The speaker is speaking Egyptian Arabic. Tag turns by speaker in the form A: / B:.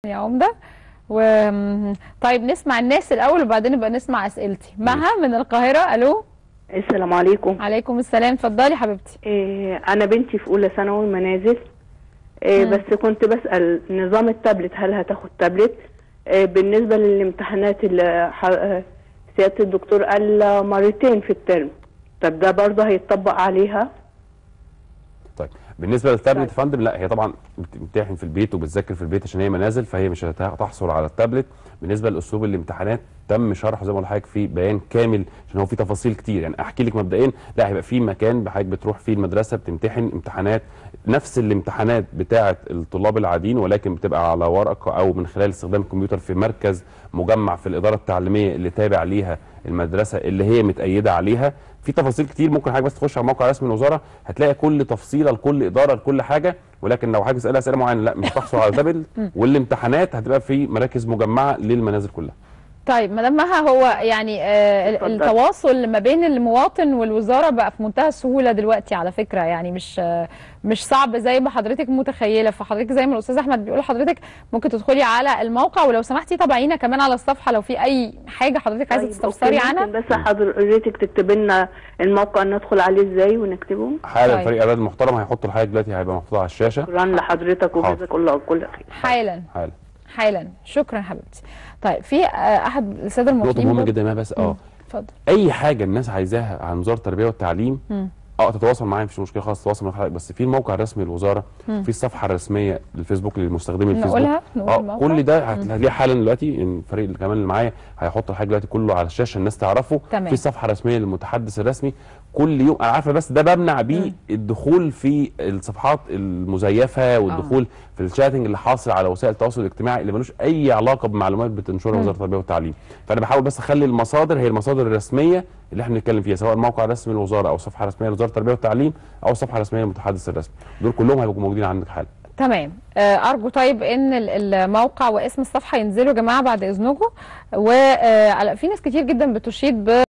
A: يا عمده و طيب نسمع الناس الاول وبعدين نبقى نسمع اسئلتي مها من القاهره الو
B: السلام عليكم
A: عليكم السلام اتفضلي حبيبتي
B: إيه انا بنتي في اولى ثانوي منازل إيه
A: مم.
B: بس كنت بسال نظام التابلت هل هتاخد تابلت إيه بالنسبه للامتحانات اللي ح- آه، سياده الدكتور قال مرتين في الترم طب ده برضه هيتطبق عليها
C: طيب بالنسبه للتابلت
B: طيب.
C: يا فندم لا هي طبعا بتمتحن في البيت وبتذاكر في البيت عشان هي منازل فهي مش هتحصل على التابلت بالنسبه لاسلوب الامتحانات تم شرحه زي ما قلت لحضرتك في بيان كامل عشان هو في تفاصيل كتير يعني احكي لك مبدئيا لا هيبقى في مكان حضرتك بتروح فيه المدرسه بتمتحن امتحانات نفس الامتحانات بتاعه الطلاب العاديين ولكن بتبقى على ورقه او من خلال استخدام الكمبيوتر في مركز مجمع في الاداره التعليميه اللي تابع ليها المدرسه اللي هي متأيده عليها في تفاصيل كتير ممكن حضرتك بس تخش على موقع رسمي الوزاره هتلاقي كل تفصيله لكل اداره لكل حاجه ولكن لو حضرتك اسئله اسئله معينه لا مش هتحصل على تابل والامتحانات هتبقى في مراكز مجمعه للمنازل كلها
A: طيب مدام مها هو يعني آه ال-
B: اتفضل.
A: التواصل ما بين المواطن والوزاره بقى في منتهى السهوله دلوقتي على فكره يعني مش آه مش صعب زي ما حضرتك متخيله فحضرتك زي ما الاستاذ احمد بيقول لحضرتك ممكن تدخلي على الموقع ولو سمحتي طبعينا كمان على الصفحه لو في اي حاجه حضرتك عايزه
B: طيب،
A: تستفسري
B: أوكي،
A: عنها
B: ممكن بس حضرتك تكتب لنا الموقع ندخل عليه ازاي ونكتبه
C: حالا
A: طيب.
C: فريق الاعداد المحترم هيحطوا لحضرتك دلوقتي هيبقى محطوط على الشاشه
B: شكرا لحضرتك
C: حاضر.
B: وجزاك الله كل خير
A: حالا
C: حالا
A: حالا شكرا حبيبتي طيب في آه احد الساده
C: نقطه
A: الموكلين
C: مهمه
A: برضه-
C: جدا يا بس اه
A: اتفضل
C: اي حاجه الناس عايزاها عن وزاره التربيه والتعليم
A: مم.
C: اه تتواصل معايا مفيش مشكله خالص تتواصل مع حضرتك بس في الموقع الرسمي للوزاره في الصفحه الرسميه للفيسبوك للمستخدمين الفيسبوك
A: نقولها نقول
C: اه
A: الموقع
C: كل ده هتلاقيه حالا دلوقتي إن الفريق اللي كمان اللي معايا هيحط الحاجه دلوقتي كله على الشاشه الناس تعرفه
A: تمام.
C: في صفحه رسميه للمتحدث الرسمي كل يوم انا عارفه بس ده بمنع بيه الدخول في الصفحات المزيفه والدخول في الشاتنج اللي حاصل على وسائل التواصل الاجتماعي اللي ملوش اي علاقه بمعلومات بتنشرها وزاره التربيه والتعليم فانا بحاول بس اخلي المصادر هي المصادر الرسميه اللي احنا بنتكلم فيها سواء الموقع الرسمي للوزاره او صفحه رسميه لوزاره التربيه والتعليم او صفحه رسميه للمتحدث الرسمي دول كلهم هيبقوا موجودين عندك حالا
A: تمام آه، ارجو طيب ان ال- الموقع واسم الصفحه ينزلوا يا جماعه بعد اذنكم وفي ناس كتير جدا بتشيد ب